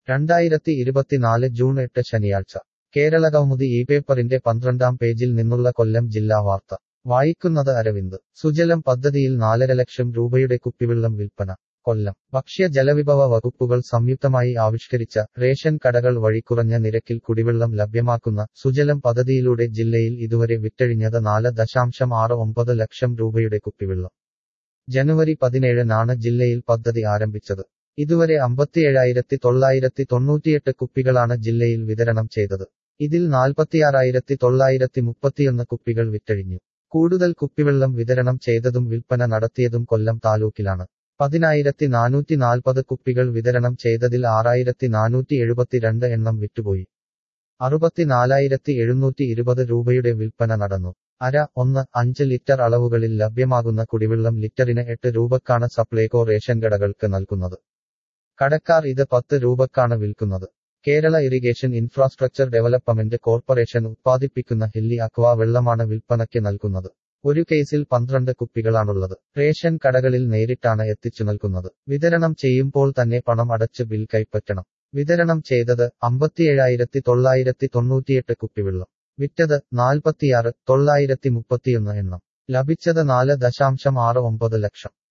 രണ്ടായിരത്തി ഇരുപത്തിനാല് ജൂൺ എട്ട് ശനിയാഴ്ച കേരളകൗമുദി ഈ പേപ്പറിന്റെ പന്ത്രണ്ടാം പേജിൽ നിന്നുള്ള കൊല്ലം ജില്ലാ വാർത്ത വായിക്കുന്നത് അരവിന്ദ് സുജലം പദ്ധതിയിൽ നാലര ലക്ഷം രൂപയുടെ കുപ്പിവെള്ളം വിൽപ്പന കൊല്ലം ഭക്ഷ്യ ജലവിഭവ വകുപ്പുകൾ സംയുക്തമായി ആവിഷ്കരിച്ച റേഷൻ കടകൾ വഴി കുറഞ്ഞ നിരക്കിൽ കുടിവെള്ളം ലഭ്യമാക്കുന്ന സുജലം പദ്ധതിയിലൂടെ ജില്ലയിൽ ഇതുവരെ വിറ്റഴിഞ്ഞത് നാല് ദശാംശം ആറ് ഒമ്പത് ലക്ഷം രൂപയുടെ കുപ്പിവെള്ളം ജനുവരി പതിനേഴിനാണ് ജില്ലയിൽ പദ്ധതി ആരംഭിച്ചത് ഇതുവരെ അമ്പത്തിയേഴായിരത്തി തൊള്ളായിരത്തി തൊണ്ണൂറ്റിയെട്ട് കുപ്പികളാണ് ജില്ലയിൽ വിതരണം ചെയ്തത് ഇതിൽ നാൽപ്പത്തിയാറായിരത്തി തൊള്ളായിരത്തി മുപ്പത്തിയൊന്ന് കുപ്പികൾ വിറ്റഴിഞ്ഞു കൂടുതൽ കുപ്പിവെള്ളം വിതരണം ചെയ്തതും വിൽപ്പന നടത്തിയതും കൊല്ലം താലൂക്കിലാണ് പതിനായിരത്തി നാനൂറ്റി നാൽപ്പത് കുപ്പികൾ വിതരണം ചെയ്തതിൽ ആറായിരത്തി നാനൂറ്റി എഴുപത്തിരണ്ട് എണ്ണം വിറ്റുപോയി അറുപത്തിനാലായിരത്തി എഴുന്നൂറ്റി ഇരുപത് രൂപയുടെ വിൽപ്പന നടന്നു അര ഒന്ന് അഞ്ച് ലിറ്റർ അളവുകളിൽ ലഭ്യമാകുന്ന കുടിവെള്ളം ലിറ്ററിന് എട്ട് രൂപക്കാണ് സപ്ലൈകോ റേഷൻ കടകൾക്ക് നൽകുന്നത് കടക്കാർ ഇത് പത്ത് രൂപക്കാണ് വിൽക്കുന്നത് Kerala irrigation infrastructure development corporation ഉത്പാദിപ്പിക്കുന്ന ഹില്ലി അക്വ വെള്ളമാണ് വിൽപ്പനയ്ക്ക് നൽകുന്നത് ഒരു കേസിൽ പന്ത്രണ്ട് കുപ്പികളാണുള്ളത് റേഷൻ കടകളിൽ നേരിട്ടാണ് എത്തിച്ചു നൽകുന്നത് വിതരണം ചെയ്യുമ്പോൾ തന്നെ പണം അടച്ച് ബിൽ കൈപ്പറ്റണം വിതരണം ചെയ്തത് അമ്പത്തിയേഴായിരത്തി തൊള്ളായിരത്തി തൊണ്ണൂറ്റിയെട്ട് കുപ്പിവെള്ളം വിറ്റത് നാൽപ്പത്തിയാറ് തൊള്ളായിരത്തി മുപ്പത്തിയൊന്ന് എണ്ണം ലഭിച്ചത് നാല് ദശാംശം ആറ് ഒമ്പത് ലക്ഷം